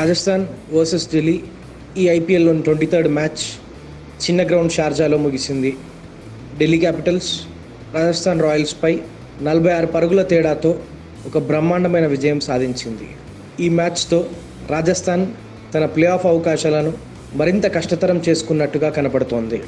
Rajasthan versus Delhi ఈ ఐపీఎల్లోని twenty third match చిన్న గ్రౌండ్ షార్జాలో ముగిసింది ఢిల్లీ క్యాపిటల్స్ రాజస్థాన్ రాయల్స్పై నలభై ఆరు పరుగుల తేడాతో ఒక బ్రహ్మాండమైన విజయం సాధించింది ఈ మ్యాచ్తో రాజస్థాన్ తన ప్లే ఆఫ్ అవకాశాలను మరింత కష్టతరం చేసుకున్నట్టుగా కనపడుతోంది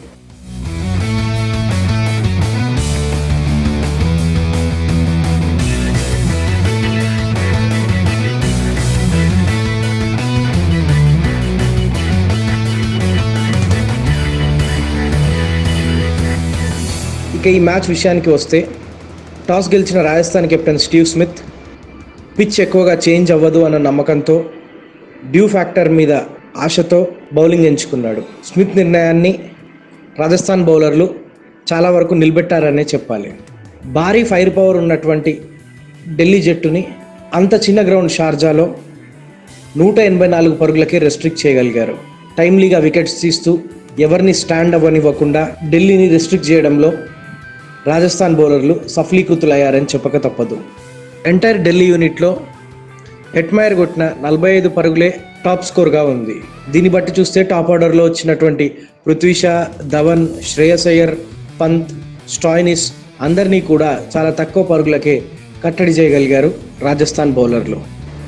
ఇక ఈ మ్యాచ్ విషయానికి వస్తే టాస్ గెలిచిన Rajasthan captain Steve Smith pitch ఎక్కువగా చేంజ్ అవ్వదు అన్న నమ్మకంతో డ్యూ ఫ్యాక్టర్ మీద ఆశతో బౌలింగ్ ఎంచుకున్నాడు స్మిత్ నిర్ణయాన్ని రాజస్థాన్ బౌలర్లు చాలా వరకు నిలబెట్టారనే చెప్పాలి భారీ ఫైర్ పవర్ ఉన్నటువంటి ఢిల్లీ జట్టుని అంత చిన్న గ్రౌండ్ షార్జాలో నూట ఎనభై నాలుగు పరుగులకే రెస్ట్రిక్ట్ చేయగలిగారు టైమ్లీగా వికెట్స్ తీస్తూ ఎవరిని స్టాండ్ అవ్వనివ్వకుండా ఢిల్లీని రెస్ట్రిక్ట్ చేయడంలో రాజస్థాన్ బౌలర్లు సఫలీకృతులయ్యారని చెప్పక తప్పదు ఎంటైర్ ఢిల్లీ యూనిట్లో హెట్మైర్ కొట్టిన నలభై ఐదు పరుగులే టాప్ స్కోర్గా ఉంది దీన్ని బట్టి చూస్తే టాప్ ఆర్డర్లో వచ్చినటువంటి పృథ్వీ షా ధవన్ శ్రేయస్ అయ్యర్ పంత్ స్టాయినిస్ అందరినీ కూడా చాలా తక్కువ పరుగులకే కట్టడి చేయగలిగారు రాజస్థాన్ బౌలర్లు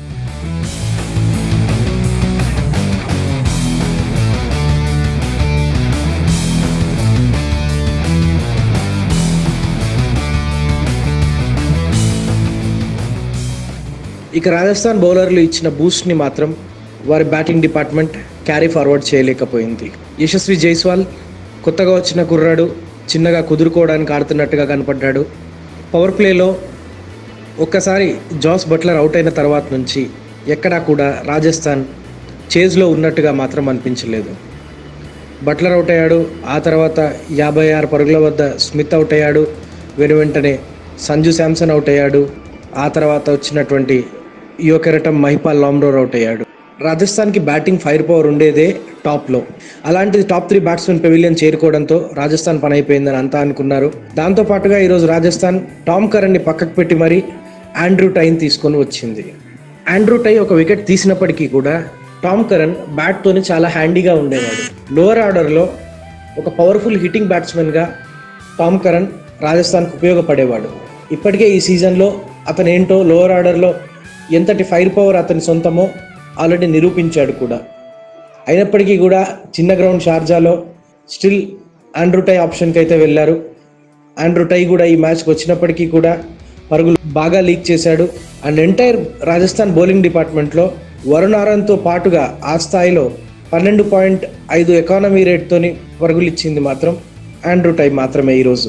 ఇక రాజస్థాన్ బౌలర్లు ఇచ్చిన బూస్ట్ని మాత్రం వారి బ్యాటింగ్ డిపార్ట్మెంట్ క్యారీ ఫార్వర్డ్ చేయలేకపోయింది యశస్వి జైస్వాల్ కొత్తగా వచ్చిన కుర్రాడు చిన్నగా కుదురుకోవడానికి ఆడుతున్నట్టుగా కనపడ్డాడు పవర్ ప్లేలో ఒక్కసారి జాస్ బట్లర్ అవుట్ అయిన తర్వాత నుంచి ఎక్కడా కూడా రాజస్థాన్ చేజ్లో ఉన్నట్టుగా మాత్రం అనిపించలేదు బట్లర్ అవుట్ అయ్యాడు ఆ తర్వాత యాభై ఆరు పరుగుల వద్ద స్మిత్ అవుట్ అయ్యాడు వెను వెంటనే సంజు శాంసన్ అవుట్ అయ్యాడు ఆ తర్వాత వచ్చినటువంటి యువకెరటం మహిపాల్ లామ్రోర్ అవుట్ అయ్యాడు రాజస్థాన్కి బ్యాటింగ్ ఫైర్ పవర్ ఉండేదే టాప్లో అలాంటిది టాప్ త్రీ బ్యాట్స్మెన్ పెవిలియన్ చేరుకోవడంతో రాజస్థాన్ పని అయిపోయిందని అంతా అనుకున్నారు దాంతో పాటుగా ఈరోజు రాజస్థాన్ టామ్ కరణ్ని పక్కకు పెట్టి మరీ ఆండ్రూ టైన్ తీసుకొని వచ్చింది ఆండ్రూ టై ఒక వికెట్ తీసినప్పటికీ కూడా టామ్ కరణ్ బ్యాట్తోని చాలా హ్యాండీగా ఉండేవాడు లోవర్ ఆర్డర్లో ఒక పవర్ఫుల్ హిట్టింగ్ బ్యాట్స్మెన్గా టామ్ కరణ్ రాజస్థాన్కు ఉపయోగపడేవాడు ఇప్పటికే ఈ సీజన్లో అతను ఏంటో లోవర్ ఆర్డర్లో ఎంతటి ఫైర్ పవర్ అతని సొంతమో ఆల్రెడీ నిరూపించాడు కూడా అయినప్పటికీ కూడా చిన్న గ్రౌండ్ షార్జాలో స్టిల్ ఆండ్రూ టై ఆప్షన్కి అయితే వెళ్ళారు ఆండ్రూ టై కూడా ఈ మ్యాచ్కి వచ్చినప్పటికీ కూడా పరుగులు బాగా లీక్ చేశాడు అండ్ ఎంటైర్ రాజస్థాన్ బౌలింగ్ డిపార్ట్మెంట్లో వరుణ్ ఆరన్తో పాటుగా ఆ స్థాయిలో పన్నెండు పాయింట్ ఐదు ఎకానమీ రేట్తోని పరుగులు ఇచ్చింది మాత్రం ఆండ్రూ టై మాత్రమే ఈరోజు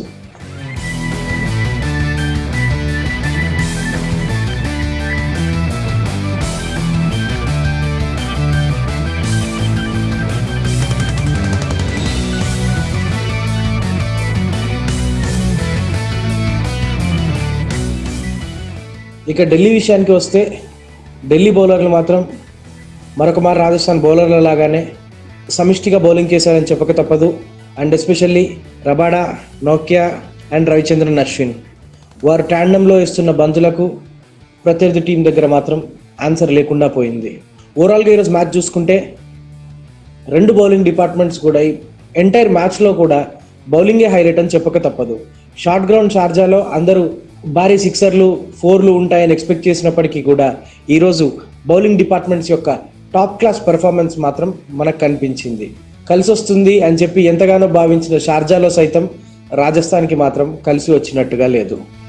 ఇక ఢిల్లీ విషయానికి వస్తే ఢిల్లీ బౌలర్లు మాత్రం మరొక మారు రాజస్థాన్ బౌలర్ల లాగానే సమిష్టిగా బౌలింగ్ చేశారని చెప్పక తప్పదు అండ్ ఎస్పెషల్లీ రబాడా నోకియా అండ్ రవిచంద్రన్ అశ్విన్ వారు ట్యాండంలో ఇస్తున్న బంతులకు ప్రత్యర్థి టీం దగ్గర మాత్రం ఆన్సర్ లేకుండా పోయింది ఓవరాల్గా ఈరోజు మ్యాచ్ చూసుకుంటే రెండు బౌలింగ్ డిపార్ట్మెంట్స్ కూడా ఎంటైర్ మ్యాచ్లో కూడా బౌలింగే హైలైట్ అని చెప్పక తప్పదు షార్ట్ గ్రౌండ్ షార్జాలో అందరూ భారీ సిక్సర్లు ఫోర్లు ఉంటాయని ఎక్స్పెక్ట్ చేసినప్పటికీ కూడా ఈరోజు బౌలింగ్ డిపార్ట్మెంట్స్ యొక్క టాప్ క్లాస్ పెర్ఫార్మెన్స్ మాత్రం మనకు కనిపించింది కలిసి వస్తుంది అని చెప్పి ఎంతగానో భావించిన షార్జాలో సైతం రాజస్థాన్కి మాత్రం కలిసి వచ్చినట్టుగా లేదు